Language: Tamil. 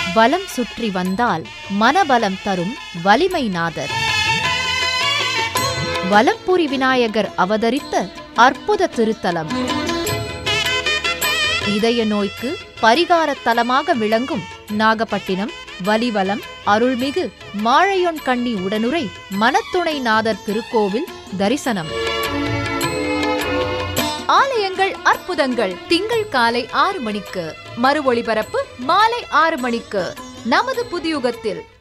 வலம் சுற்றி வந்தால் மனபலம் தரும் வலிமை நாதர் வலம்புரி விநாயகர் அவதரித்த அற்புத திருத்தலம் இதய நோய்க்கு பரிகாரத் தலமாக விளங்கும் நாகப்பட்டினம் வலிவலம் அருள்மிகு மாழையொன் கண்ணி உடனுரை மனத்துணை நாதர் திருக்கோவில் தரிசனம் ஆலயங்கள் அற்புதங்கள் திங்கள் காலை ஆறு மணிக்கு மறு ஒளிபரப்பு மாலை ஆறு மணிக்கு நமது புதியுகத்தில்